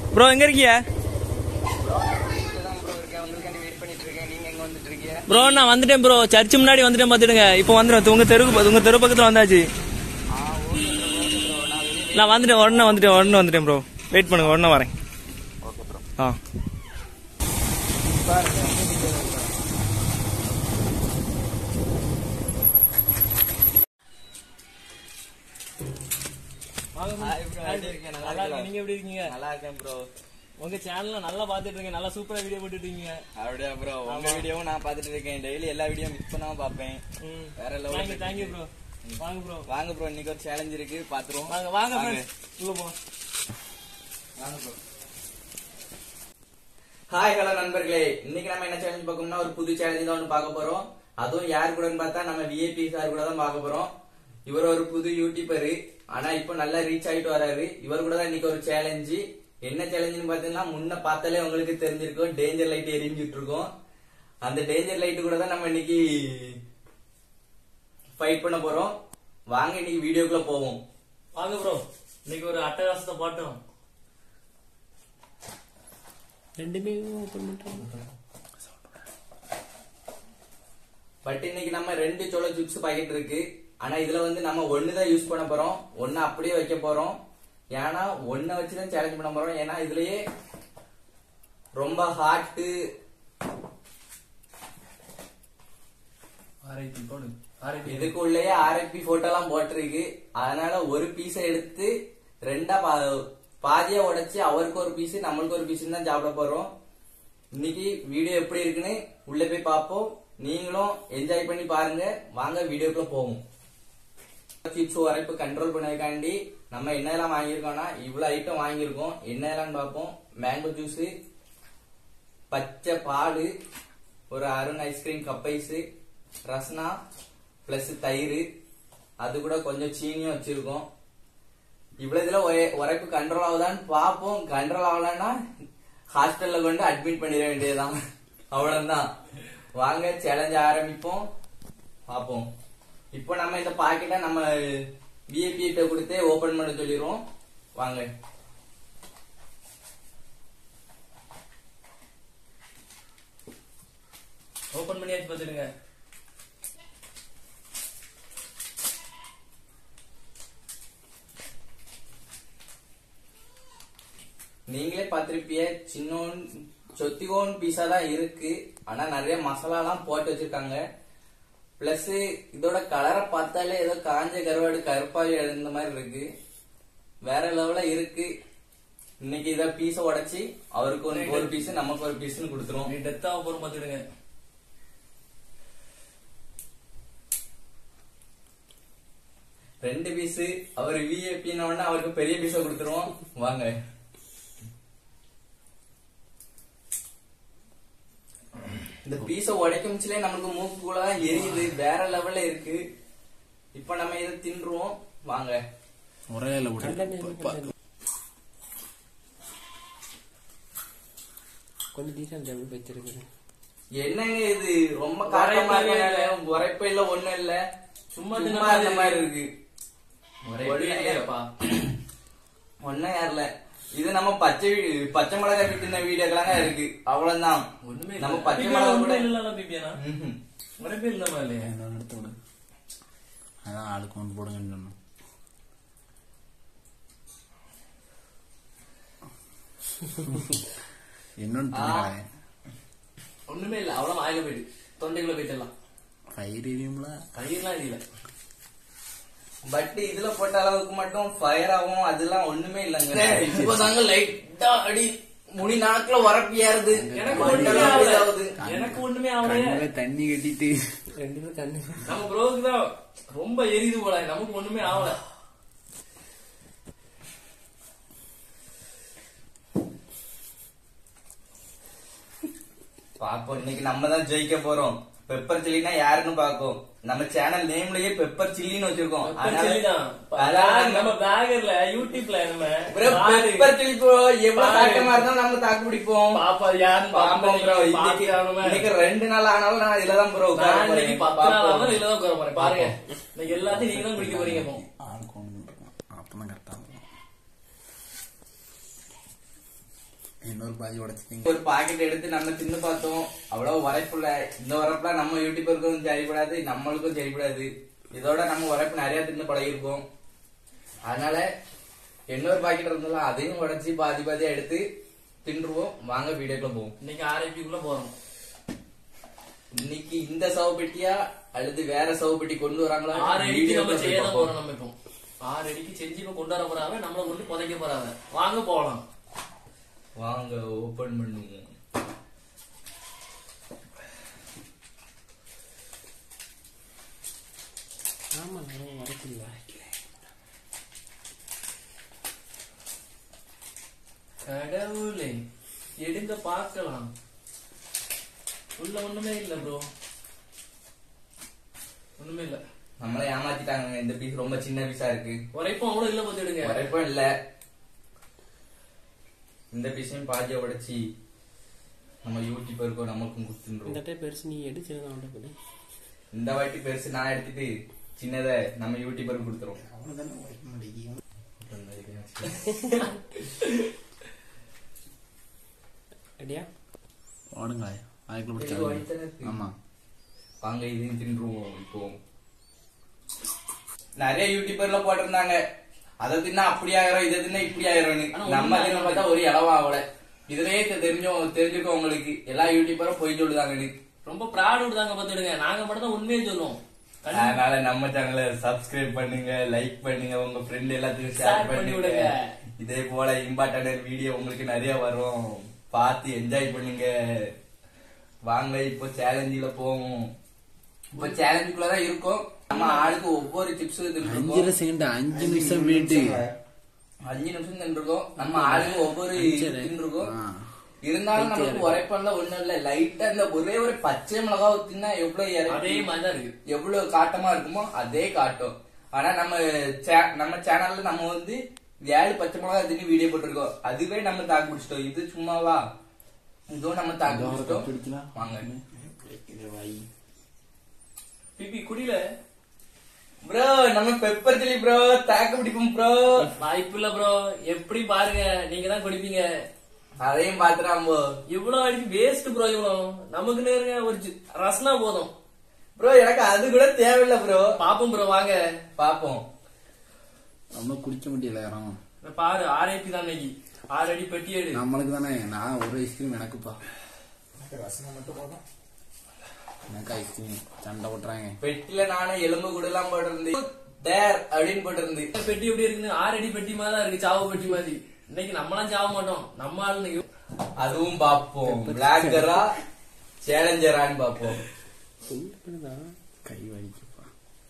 Bro எங்க இருக்கீங்க bro நான் வந்துட்டேன் ப்ரோ சர்ச் முன்னாடி வந்துட்டேன் பாத்துடுங்க இப்போ வந்துடும் உங்க தெருக்கு உங்க தெரு பக்கத்துல வந்தாச்சு நான் வந்துட்டேன் உடனே வந்துட்டேன் உடனே வந்துட்டேன் ப்ரோ வெயிட் பண்ணுங்க உடனே வரேன் ஆ நல்லா இருக்கேன். நீங்க எப்படி இருக்கீங்க நல்லா இருக்கேன் ப்ரோ உங்க சேனல்ல நல்லா பாத்துட்டு இருக்கேன் நல்லா சூப்பரா வீடியோ போட்டுட்டு இருக்கீங்க அப்படியா ப்ரோ உங்க வீடியோவும் நான் பார்த்துட்டு இருக்கேன் டெய்லி எல்லா வீடியோ மிஸ் பண்ணாம பார்ப்பேன் வேற level தேங்க்யூ தேங்க்யூ ப்ரோ வாங்க ப்ரோ வாங்க ப்ரோ இன்னைக்கு ஒரு சேலஞ்ச் இருக்கு பாத்துருவோம் வாங்க வாங்க friends. உள்ள போ வாங்க ப்ரோ ஹாய் ஹலோ நண்பர்களே இன்னைக்கு நம்ம என்ன சேலஞ்ச் பார்க்கணும்னா ஒரு புது சேலஞ்ச் தான் ஒன்று பார்க்க போறோம் அதுவும் யார் கூடன்னு பார்த்தா நம்ம விஐபி சார் கூட தான் பார்க்க போறோம் இவர் ஒரு புது யூடியூபர் ஆனா இப்போ நல்லா ரீச் ஆயிட்டு வராரு இவர் கூட தான் இன்னைக்கு ஒரு சேலஞ்சு என்ன சேலஞ்சுன்னு பாத்தீங்கன்னா முன்ன பார்த்தாலே உங்களுக்கு தெரிஞ்சிருக்கும் டேஞ்சர் லைட் எரிஞ்சிட்டு இருக்கோம் அந்த டேஞ்சர் லைட் கூட தான் நம்ம இன்னைக்கு ஃபைட் பண்ண போறோம் வாங்க இன்னைக்கு வீடியோக்குள்ள போவோம் வாங்க ப்ரோ இன்னைக்கு ஒரு அட்டகாசத்தை பாட்டோம் ரெண்டுமே ஓபன் பண்ணிட்டோம் பட் இன்னைக்கு நம்ம ரெண்டு சோள சிப்ஸ் பாக்கெட் இருக்கு ஆனா இதுல வந்து நம்ம ஒன்னு தான் யூஸ் பண்ண போறோம் ஒன்னு அப்படியே வைக்க போறோம் ஏன்னா ஒன்ன வச்சுதான் சேலஞ்ச் பண்ண போறோம் ஏன்னா இதுலயே ரொம்ப ஹாட் ஆர்ஐபி போடு ஆர்ஐபி இதுக்குள்ளேயே ஆர்எப்பி போட்டோ எல்லாம் போட்டிருக்கு அதனால ஒரு பீஸை எடுத்து ரெண்டா பா- பாதியா உடைச்சு அவருக்கு ஒரு பீஸ் நம்மளுக்கு ஒரு பீஸ் தான் சாப்பிட போறோம் இன்னைக்கு வீடியோ எப்படி இருக்குன்னு உள்ள போய் பார்ப்போம் நீங்களும் என்ஜாய் பண்ணி பாருங்க வாங்க வீடியோக்குள்ள போவோம் சிப்ஸ் வரைப்பு கண்ட்ரோல் பண்ணதுக்காண்டி நம்ம என்னெல்லாம் வாங்கியிருக்கோம்னா இவ்வளவு ஐட்டம் வாங்கியிருக்கோம் என்னெல்லாம் பார்ப்போம் மேங்கோ ஜூஸ் பச்சை பால் ஒரு Arun ice cream cup ice Rasna plus தயிர் அது கூட கொஞ்சம் சீனியும் வச்சிருக்கோம் இவ்வளவு இதுல ஒரே- உரைப்பு கண்ட்ரோல் ஆகுதான்னு பார்ப்போம் கண்ட்ரோல் ஆகலன்னா ஹாஸ்டல்ல கொண்டு அட்மிட் பண்ணிட வேண்டியதுதான் அவ்வளவுதான் வாங்க சேலஞ்ச் ஆரம்பிப்போம் பார்ப்போம் இப்போ நம்ம இந்த பாக்கெட்டை நம்ம விஐபி கிட்ட கொடுத்தே ஓபன் பண்ண சொல்லிடுவோம் வாங்க ஓபன் பண்ணியாச்சு பாத்துடுங்க நீங்களே பார்த்திருப்பிய சின்னோன் சொத்திகோன் பீஸா தான் இருக்கு ஆனா நிறைய மசாலா எல்லாம் போட்டு வச்சிருக்காங்க பிளஸ் இதோட கலரை பார்த்தாலே ஏதோ காஞ்ச கருவாடு கருப்பாவி எழுந்த மாதிரி இருக்கு வேற லெவல இருக்கு இன்னைக்கு இத பீஸ உடைச்சு அவருக்கு ஒரு ஒரு பீஸ் நமக்கு ஒரு பீஸ்னு கொடுத்துருவோம் நீ டெத்தாக போறோம் பாத்துடுங்க ரெண்டு பீஸ் அவர் விஏபின்னு உடனே அவருக்கு பெரிய பீஸ கொடுத்துருவோம் வாங்க இந்த பீஸ உடைக்கமிச்சிலே நமக்கு மூக்குக்குள்ள தான் எரியுது வேற லெவல்ல இருக்கு இப்ப நம்ம இதை தின்றுவோம் வாங்க ஒரே இலை போட்டு கொஞ்சம் டீசென்ட் எப்படி வச்சிருக்குது என்னங்க இது ரொம்ப காட்டமா இருக்கு உரைப்ப இல்ல ஒண்ணும் இல்ல சும்மா சும்மா தின்ன அந்த மாதிரி இருக்கு ஒரே இல்லையாப்பா ஒன்னும் ஏறல இது நம்ம பச்சை வீ- பச்சை மிளகாய் தின்ன வீடியோக்கெல்லாம் இருக்கு அவ்வளவுதான் ஒண்ணுமே நம்ம இல்ல. பச்சை பிபியா மிளகாய் கூட ஒண்ணுமே இல்லல்ல பிபியானா ம்ஹும். ஒரே பேர் இல்லாம இல்லையா இன்னொன்று எடுத்து விடு அதான் ஆளுக்கு ஒன்று போடுங்கன்னு சொன்னோம் இன்னொன்று தின்னுக்கிறேன் ஒண்ணுமே இல்ல அவ்வளவு ஆயில போயிடு தொண்டைக்குள்ள போயிட்டலாம் ஃபயர் எரியும்ல கையெல்லாம் இல்ல பட் இதுல போட்ட அளவுக்கு மட்டும் ஃபயர் ஆகும் அதெல்லாம் ஒண்ணுமே இல்லைங்க இப்பதாங்க லைட்டா அடி முடி நாக்குல உரப்பியாருது எனக்கு மண்டலம் ஒண்ணுமே ஆகல. இதாகுது. எனக்கு ஒண்ணுமே ஆகலையே கண்ணுல தண்ணி கட்டிட்டு ரெண்டுமே கண்ணு நம்ம ப்ரோக்கு தான் ரொம்ப எரியுது போல நமக்கு ஒண்ணுமே ஆகல பாப்போம் இன்னைக்கு நம்ம தான் ஜெயிக்க போறோம் பெப்பர் சில்லினா யாருன்னு பாக்கும் நம்ம சேனல் நேம்லயே பெப்பர் சில்லின்னு வச்சிருக்கோம் அதனால- சரிதான். அதனால bag நம்ம பேகர்ல யூடியூப்ல நம்ம bro, பாரு. பெப்பர் சில்லி bro, எவ்வளவு பாரு. தாக்கமா இருந்தாலும் நம்ம தாக்கு பிடிப்போம் பாப்பா அது யாருன்னு பாப்போம் bro. பாப்போம் இன்னைக்கு இன்னைக்கு இன்னைக்கு ரெண்டு நாள் ஆனாலும் நான் இதுலதான் ப்ரோ நான் இன்னைக்கு பத்து நாள் ஆனாலும் இதுல தான் உட்கார போறேன் பாருங்க இன்னைக்கு எல்லாத்தையும் நீங்க தான் குடிக்க போறீங்க இப்போ ஆளுக்கு ஒன்று அப்பதான் கரெக்டாக இருக்கும் இன்னொரு பாதி உடைச்சிட்டீங்க ஒரு பாக்கெட் எடுத்து நம்ம தின்னு பார்த்தோம் அவ்வளவு உரைப்புல இந்த உரைப்புல நம்ம யூடியூபருக்கும் சரிப்படாது நம்மளுக்கும் சரிப்படாது இதோட நம்ம உரைப்பு நிறைய தின்னு பழகிருக்கோம் அதனால இன்னொரு பாக்கெட் இருந்தாலும் அதையும் உடைச்சி பாதி பாதியா எடுத்து தின்றுவோம் வாங்க வீடியோக்குள்ள போவோம் இன்னைக்கு ஆர்ஐபிக்குள்ள போறோம் இன்னைக்கு இந்த சவு பெட்டியா அல்லது வேற சவு பெட்டி கொண்டு வராங்களா ஆறு அடிக்கு நம்ம வீடியோக்குள்ள செய்ய போய் தான் பார்ப்போம். போறோம் நம்ம இப்போ ஆறு அடிக்கு செஞ்சு இப்ப கொண்டு வர போறாங்க நம்மள கொண்டு புதைக்க போறாங்க வாங்க போலாம் வாங்க ஓபன் பண்ணுவோம் ஆமா நான் வரக்கில்ல கடவுளே எடுங்க பார்க்கலாம் உள்ள ஒண்ணுமே இல்ல ப்ரோ ஒண்ணுமே இல்ல நம்மள ஏமாத்திட்டாங்க இந்த பீஸ் ரொம்ப சின்ன பீஸா இருக்கு உரைப்பும் அவ்வளவு இல்ல பார்த்துடுங்க வரைப்பும் இல்ல இந்த பீஸையும் பாதியா உடைச்சி நம்ம யூடியூபருக்கும் நமக்கும் இந்த குத்துன்றோம் டைம் பெருசு நீ எடுத்துருந்தான் உண்ட பண்ணி இந்த வாட்டி பெருசு நான் எடுத்துட்டு சின்னதை நம்ம யூடியூபருக்கு கொடுத்துரும் அவ்வளவுதானே உடைக்க மாட்டேங்குது ரெடியா ஓடுங்க அதுக்குள்ள இது வயித்துல பிடிச்சாங்க இருக்கு. ஆமா வாங்க இதையும் தின்றுவோம் இப்போ நிறைய யூடியூபர்ல போட்டிருந்தாங்க அதை தின்னா அப்படி ஆயிரும் இதை தின்னா இப்படி ஆயிரும்னு ஆனா நம்ம ஒண்ணும் தின்ன பார்த்தா ஒரு இளவா ஆகல இதுலயே தெரிஞ்சோ தெரிஞ்சுக்கோ உங்களுக்கு எல்லா யூடியூபரும் போய் சொல்லுதாங்கன்னு ரொம்ப ப்ராட் விடுதாங்க பார்த்துடுங்க நாங்க மட்டும் தான் உண்மையை சொல்லுவோம் கண்டிப்பா அதனால நம்ம சேனலை சப்ஸ்கிரைப் பண்ணுங்க லைக் பண்ணுங்க உங்க ஃப்ரெண்ட் எல்லாத்துக்கும் Share ஷேர் பண்ணி பண்ணுங்க விடுங்க. இதே போல இம்பார்ட்டன்ட் வீடியோ உங்களுக்கு நிறைய வரும் பார்த்து என்ஜாய் பண்ணுங்க வாங்க இப்போ சேலஞ்சில போவோம் இப்போ சேலஞ்சுக்குள்ளதான் இருக்கோம் நம்ம ஆளுக்கு ஒவ்வொரு டிப்ஸ் அஞ்சரை செகண்ட் அஞ்சு நிமிஷம் வீட்டு அஞ்சு நிமிஷம் தின்றுருக்கோம் நம்ம ஆளுக்கு ஒவ்வொரு அஞ்சரை. தின்றுருக்கோம் ஆ. இருந்தாலும் நமக்கு உரைப்பெல்லாம் ஒண்ணும் இல்ல லைட்டா இந்த ஒரே ஒரு பச்சை மிளகா தின்னா எவ்வளவு இறக்கி அதே மாதிரி தான் இருக்கு எவ்வளவு காட்டமா இருக்குமோ அதே காட்டும் ஆனா நம்ம சே- நம்ம சேனல்ல நம்ம வந்து ஏழு பச்சை மிளகா தின்னு வீடியோ போட்டிருக்கோம் அதுவே நம்ம தாக்கு பிடிச்சிட்டோம் இது சும்மாவா இதுவும் நம்ம தாக்கு பிடிச்சிட்டோம் பிடிக்கலாம் வாங்க வை பிபி குடியில ப்ரோ நம்ம பெப்பர் சில்லி ப்ரோ தாக்கு பிடிப்போம் ப்ரோ வாய்ப்பு இல்ல ப்ரோ எப்படி பாருங்க நீங்க தான் குடிப்பீங்க அதையும் பாத்துறாம்போ இவ்வளவு அடிச்சு வேஸ்ட் ப்ரோ இவ்வளவு நமக்கு நேருங்க ஒரு சி- ரசனா போதும் ப்ரோ எனக்கு அது கூட தேவையில்ல ப்ரோ பாப்போம் ப்ரோ வாங்க பாப்போம் நம்ம குடிக்க முடியல யாரும் இந்த பாரு ஆர்ஐபி தான் இன்னைக்கு ஆறு அடி பெட்டி எடு நம்மளுக்கு தானே நான் ஒரு ஐஸ்கிரீம் எனக்குப்பா எனக்கு ஐஸ்கிரீம் சண்டை போட்டுறாங்க பெட்டில நானும் எலும்பு கூட எல்லாம் போட்டிருந்து தேர் அப்படின்னு போட்டிருந்து பெட்டி எப்படி இருக்குன்னு ஆறு அடி பெட்டி மாதிரி தான் இருக்கு சாவு பெட்டி மாதிரி இன்னைக்கு நம்மளாம் சாவ மாட்டோம் நம்ம ஆளு இன்னைக்கு அதுவும் பாப்போம் பிளாக்கரா சேலஞ்சரான்னு பாப்போம் உண்ட பண்ணுதான் கை வலிக்குப்பா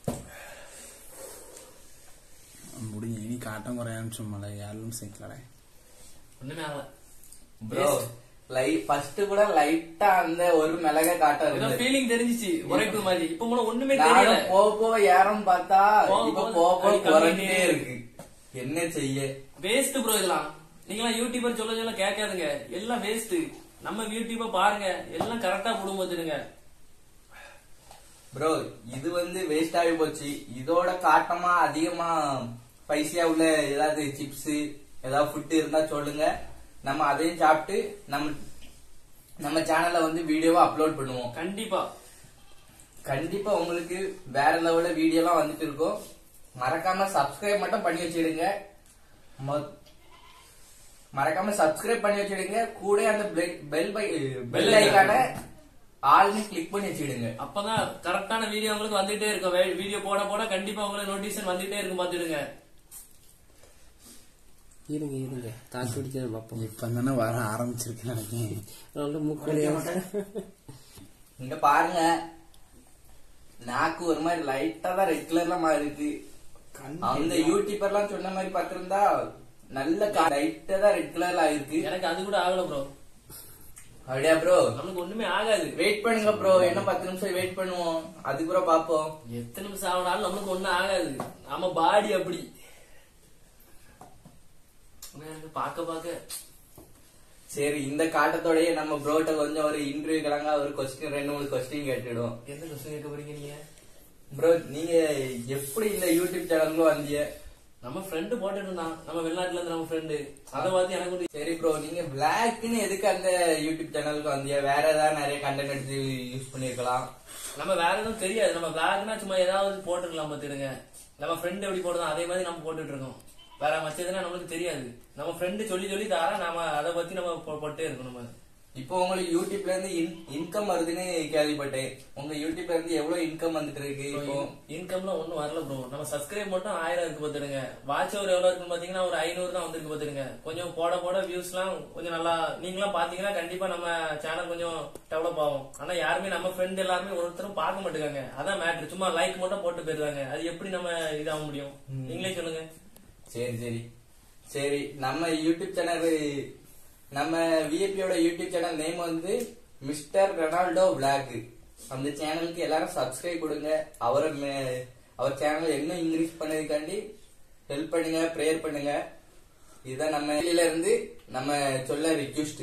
முடிஞ்ச இனி காட்டம் குறையான்னு சும்மா ஏழு நிமிஷம் கிளட ஒண்ணுமே ஆகல ப்ரோ லை ஃபர்ஸ்ட் கூட லைட்டா அந்த ஒரு மிளக காட்டம் ஏதோ இருந்தது ஃபீலிங் தெரிஞ்சிச்சு உரைப்பு மாதிரி இப்ப மூலம் ஒண்ணுமே தெரியல நானும் போக போக ஏறம் பார்த்தா போக இப்ப போக போக போக அது குறைஞ்சிட்டே கம்மியாயிட்டே இருக்கு என்ன செய்ய வேஸ்ட் ப்ரோ இதெல்லாம் நீங்களாம் யூடியூபர் சொல்ல சொல்ல கேட்காதுங்க எல்லாம் வேஸ்ட் நம்ம யூடியூப பாருங்க எல்லாம் கரெக்டா போடும் போதுடுங்க ப்ரோ இது வந்து வேஸ்ட் ஆகி போச்சு இதோட காட்டமா அதிகமா பைசியா உள்ள ஏதாவது சிப்ஸ் ஏதாவது ஃபுட் இருந்தா சொல்லுங்க நம்ம அதையும் சாப்பிட்டு நம்ம நம்ம சேனல்ல வந்து வீடியோவா அப்லோட் பண்ணுவோம் கண்டிப்பா கண்டிப்பா உங்களுக்கு வேற லெவல்ல வீடியோலாம் வந்துட்டு இருக்கும் மறக்காம சப்ஸ்கிரைப் மட்டும் பண்ணி வச்சிடுங்க மொ- மறக்காம சப்ஸ்கிரைப் பண்ணி வச்சிடுங்க கூட அந்த பெல் பை பெல் ஐக்கான ஆல்னு கிளிக் பண்ணி வச்சிடுங்க அப்பதான் கரெக்டான வீடியோ உங்களுக்கு வந்துட்டே இருக்கும் வீடியோ போட போட கண்டிப்பா உங்களுக்கு நோட்டிபிகேஷன் வந்துட்டே இருக்கும் பாத்துடுங்க இருங்க இருங்க தாக்கு பிடிக்கிறது பார்ப்போம் இப்ப தானே வர ஆரம்பிச்சிருக்கேன் நினைக்கிறேன் நல்ல மூக்கொழியா இங்க பாருங்க நாக்கு ஒரு மாதிரி லைட்டா தான் ரெட் கலர்ல மாதிரி இருக்கு அந்த யூடியூபர்லாம் சொன்ன மாதிரி பார்த்திருந்தா நல்ல லைட்டா தான் ரெட் கலர்ல ஆயிருக்கு எனக்கு அது கூட ஆகல ப்ரோ அப்படியா ப்ரோ நமக்கு ஒண்ணுமே ஆகாது வெயிட் பண்ணுங்க ப்ரோ என்ன பத்து நிமிஷம் வெயிட் பண்ணுவோம் அதுக்கப்புறம் பாப்போம் எத்தனை நிமிஷம் ஆகினாலும் நம்மளுக்கு ஒண்ணும் ஆகாது நம்ம பாடி அப்படி ஆனா எனக்கு பார்க்க பார்க்க சரி இந்த காட்டத்தோடயே நம்ம ப்ரோட்ட கொஞ்சம் ஒரு இன்டர்வியூ கிழங்கா ஒரு கொஸ்டின் ரெண்டு மூணு கொஸ்டின் கேட்டுடுவோம் எந்த கொஸ்டின் கேட்க போறீங்க நீங்க ப்ரோ நீங்க எப்படி இந்த யூடியூப் சேனலுக்கு வந்தீங்க நம்ம ஃப்ரெண்டு போட்டுட்டு இருந்தான் நம்ம வெளிநாட்டுல இருந்து நம்ம ஃப்ரெண்டு அதை பார்த்து எனக்கு ஒரு சரி ப்ரோ நீங்க பிளாக்னு எதுக்கு அந்த யூடியூப் சேனலுக்கு வந்தீங்க வேற ஏதாவது நிறைய கண்டென்ட் எடுத்து யூஸ் பண்ணிருக்கலாம் நம்ம வேற எதுவும் தெரியாது நம்ம பிளாக்னா சும்மா ஏதாவது போட்டுக்கலாம் பாத்துடுங்க நம்ம ஃப்ரெண்ட் எப்படி போடுறோம் அதே மாதிரி நம்ம போட்டுட்டு இருக்கோம் வேற மச்சதுன்னா நம்மளுக்கு தெரியாது நம்ம ஃப்ரெண்டு சொல்லி சொல்லி தார நாம அதை பத்தி நம்ம போ- போட்டே இருக்கணும் நம்ம இப்போ உங்களுக்கு யூடியூப்ல இருந்து இன்கம் வருதுன்னு கேள்விப்பட்டேன் உங்க யூடியூப்ல இருந்து எவ்வளவு இன்கம் வந்துட்டு இருக்கு இப்போ இன்கம்ல ஒண்ணும் வரல ப்ரோ நம்ம சப்ஸ்கிரைப் மட்டும் ஆயிரம் இருக்கு பாத்துடுங்க வாட்ச் அவர் எவ்வளவு இருக்குன்னு பாத்தீங்கன்னா ஒரு ஐநூறு தான் வந்திருக்கு பாத்துடுங்க கொஞ்சம் போட போட வியூஸ்லாம் கொஞ்சம் நல்லா நீங்களாம் பாத்தீங்கன்னா கண்டிப்பா நம்ம சேனல் கொஞ்சம் டெவலப் ஆகும் ஆனா யாருமே நம்ம ஃப்ரெண்ட் எல்லாருமே ஒருத்தரும் பார்க்க மாட்டேங்காங்க அதான் மேட்ரு சும்மா லைக் மட்டும் போட்டு போயிருக்காங்க அது எப்படி நம்ம இதாக முடியும் நீங்களே சொல்லுங்க சரி சரி சரி நம்ம யூடியூப் சேனல் நம்ம விஏபியோட யூடியூப் சேனல் நேம் வந்து மிஸ்டர் ரொனால்டோ விளாக் அந்த சேனலுக்கு எல்லாரும் சப்ஸ்கிரைப் கொடுங்க அவரை மே- அவர் சேனல் இன்னும் இன்க்ரீஸ் பண்ணதுக்காண்டி ஹெல்ப் பண்ணுங்க ப்ரேயர் பண்ணுங்க இதுதான் நம்ம வெளியில இருந்து நம்ம சொல்ல ரிக்வெஸ்ட்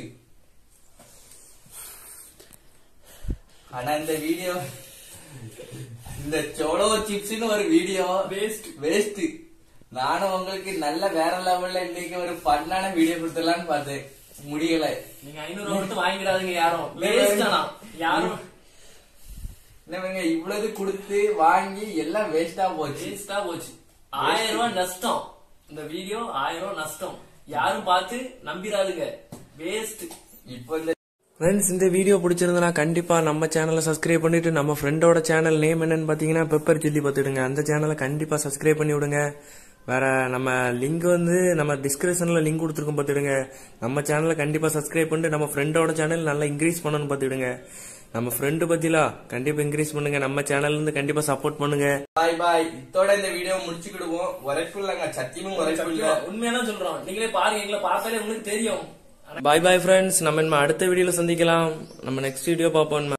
ஆனா இந்த வீடியோ இந்த சோளோ சிப்ஸ்னு ஒரு வீடியோ Waste. வேஸ்ட் நானும் உங்களுக்கு நல்ல வேற லெவல்ல இன்னைக்கு ஒரு பண்ணான வீடியோ கொடுத்துடலாம்னு பார்த்தேன் முடியல நீங்க ஐநூறு ரூபா மட்டும் வாங்கிடாதீங்க யாரும் வேஸ்ட் ஆனா யாரும் என்னவங்க இவ்வளவு கொடுத்து வாங்கி எல்லாம் வேஸ்டா போச்சு வேஸ்டா போச்சு ஆயிரம் ரூபாய் நஷ்டம் இந்த வீடியோ ஆயிரம் ரூபாய் நஷ்டம் யாரும் பார்த்து நம்பிராதுங்க வேஸ்ட் இப்போ இந்த ஃப்ரெண்ட்ஸ் இந்த வீடியோ பிடிச்சிருந்தனா கண்டிப்பா நம்ம சேனலை சப்ஸ்கிரைப் பண்ணிட்டு நம்ம ஃப்ரெண்டோட சேனல் நேம் என்னன்னு பாத்தீங்கன்னா பெப்பர் சில்லி பார்த்துடுங்க அந்த சேனலை கண்டிப்பா சப்ஸ்கிரைப் பண்ணி விடுங்க வேற நம்ம லிங்க் வந்து நம்ம டிஸ்கிரிப்ஷன்ல லிங்க் கொடுத்துருக்கோம் பார்த்துடுங்க நம்ம சேனலை கண்டிப்பா சப்ஸ்கிரைப் பண்ணிட்டு நம்ம ஃப்ரெண்டோட சேனல் நல்லா இன்க்ரீஸ் பண்ணணும்னு பார்த்துடுங்க நம்ம ஃப்ரெண்டு பத்திலா கண்டிப்பா இன்க்ரீஸ் பண்ணுங்க நம்ம சேனல்ல இருந்து கண்டிப்பா சப்போர்ட் பண்ணுங்க பாய் பாய் இத்தோட இந்த வீடியோ முடிச்சுக்கிடுவோம் உரைப்பு இல்லைங்க சத்தியமும் உரைப்பு இல்ல உண்மையான சொல்றோம் நீங்களே பாருங்க எங்களை பார்த்தாலே உங்களுக்கு தெரியும் பாய் பாய் ஃப்ரெண்ட்ஸ் நம்ம இனிமே அடுத்த வீடியோல சந்திக்கலாம் நம்ம நெக்ஸ்ட் வீடியோ பார்ப்போம்